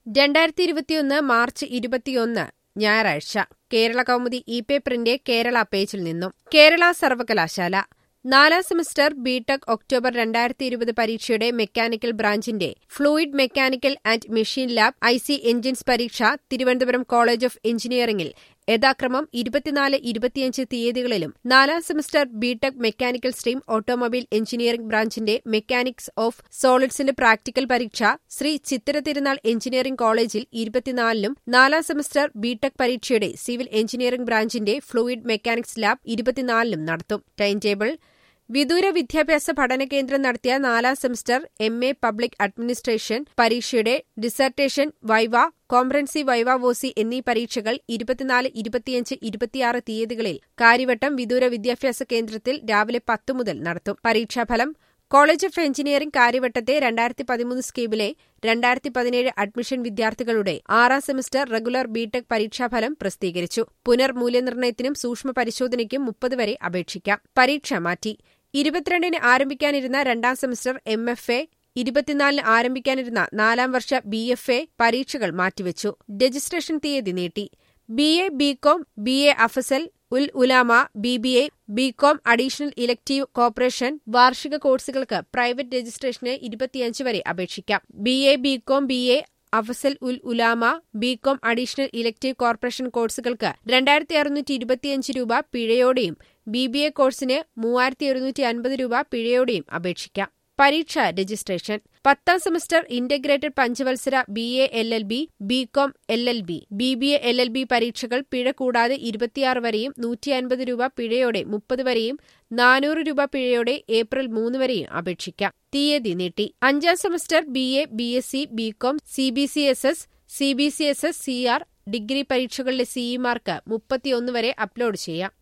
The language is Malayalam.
രണ്ടായിരത്തി ഇരുപത്തിയൊന്ന് മാർച്ച് ഇരുപത്തിയൊന്ന് ഞായറാഴ്ച കേരള കൗമുദി ഇ പേപ്പറിന്റെ കേരള പേജിൽ നിന്നും കേരള സർവകലാശാല നാലാം സെമസ്റ്റർ ബിടെക് ഒക്ടോബർ രണ്ടായിരത്തി ഇരുപത് പരീക്ഷയുടെ മെക്കാനിക്കൽ ബ്രാഞ്ചിന്റെ fluid mechanical and machine lab I C engines പരീക്ഷ തിരുവനന്തപുരം കോളേജ് ഓഫ് എഞ്ചിനീയറിംഗിൽ യഥാക്രമം ഇരുപത്തിനാല് ഇരുപത്തിയഞ്ച് തീയതികളിലും നാലാം semester BTech mechanical stream automobile engineering ബ്രാഞ്ചിന്റെ മെക്കാനിക്സ് ഓഫ് സോളിഡ്സിന്റെ പ്രാക്ടിക്കൽ പരീക്ഷ ശ്രീ ചിത്തിര തിരുനാൾ എഞ്ചിനീയറിംഗ് കോളേജിൽ ഇരുപത്തിനാലിനും നാലാം സെമസ്റ്റർ ബിടെക് പരീക്ഷയുടെ സിവിൽ എഞ്ചിനീയറിംഗ് ബ്രാഞ്ചിന്റെ ഫ്ലൂയിഡ് മെക്കാനിക്സ് ലാബ് ഇരുപത്തിനാലിനും നടത്തും ടൈം ടേബിൾ വിദൂര വിദ്യാഭ്യാസ പഠന കേന്ദ്രം നടത്തിയ നാലാം semester M A public administration പരീക്ഷയുടെ ഡിസർട്ടേഷൻ വൈവ കോംപ്രഹെൻസീവ് വൈവാവോസി എന്നീ പരീക്ഷകൾ ഇരുപത്തിനാല് ഇരുപത്തിയഞ്ച് ഇരുപത്തിയാറ് തീയതികളിൽ കാര്യവട്ടം വിദൂര വിദ്യാഭ്യാസ കേന്ദ്രത്തിൽ രാവിലെ പത്ത് മുതൽ നടത്തും പരീക്ഷാഫലം കോളേജ് ഓഫ് എഞ്ചിനീയറിംഗ് കാര്യവട്ടത്തെ രണ്ടായിരത്തി പതിമൂന്ന് സ്കീമിലെ രണ്ടായിരത്തി പതിനേഴ് അഡ്മിഷൻ വിദ്യാർത്ഥികളുടെ ആറാം സെമസ്റ്റർ റെഗുലർ ബിടെക് പരീക്ഷാഫലം പ്രസിദ്ധീകരിച്ചു പുനർമൂല്യനിർണ്ണയത്തിനും സൂക്ഷ്മ പരിശോധനയ്ക്കും മുപ്പത് വരെ അപേക്ഷിക്കാം പരീക്ഷ മാറ്റി ഇരുപത്തിരണ്ടിന് ആരംഭിക്കാനിരുന്ന രണ്ടാം സെമസ്റ്റർ എം എഫ് എ ഇരുപത്തിനാലിന് ആരംഭിക്കാനിരുന്ന നാലാം വർഷ ബി എഫ് എ പരീക്ഷകൾ മാറ്റിവെച്ചു രജിസ്ട്രേഷൻ തീയതി നീട്ടി B A BCom B A അഫസൽ ഉൽ ഉലാമ B B A BCom additional elective corporation വാർഷിക കോഴ്സുകൾക്ക് പ്രൈവറ്റ് രജിസ്ട്രേഷന് ഇരുപത്തിയഞ്ച് വരെ അപേക്ഷിക്കാം B A BCom B A അഫസൽ ഉൽ ഉലാമ ബികോം അഡീഷണൽ ഇലക്ടീവ് കോർപ്പറേഷൻ കോഴ്സുകൾക്ക് രണ്ടായിരത്തി അറുന്നൂറ്റി ഇരുപത്തിയഞ്ച് രൂപ പിഴയോടെയും ബി ബി എ കോഴ്സിന് മൂവായിരത്തി ഒരുന്നൂറ്റി അൻപത് രൂപ പിഴയോടെയും അപേക്ഷിക്കാം പരീക്ഷ രജിസ്ട്രേഷൻ പത്താം സെമസ്റ്റർ ഇന്റഗ്രേറ്റഡ് പഞ്ചവത്സര B A L L B BCom L L B B B A L L B പരീക്ഷകൾ പിഴ കൂടാതെ ഇരുപത്തിയാറ് വരെയും നൂറ്റി അൻപത് രൂപ പിഴയോടെ മുപ്പത് വരെയും നാനൂറ് രൂപ പിഴയോടെ ഏപ്രിൽ മൂന്ന് വരെയും അപേക്ഷിക്കാം തീയതി നീട്ടി അഞ്ചാം semester B A B S C BCom C B C S S C B C S S C R degree പരീക്ഷകളിലെ സിഇമാർക്ക് മുപ്പത്തിയൊന്ന് വരെ അപ്ലോഡ് ചെയ്യാം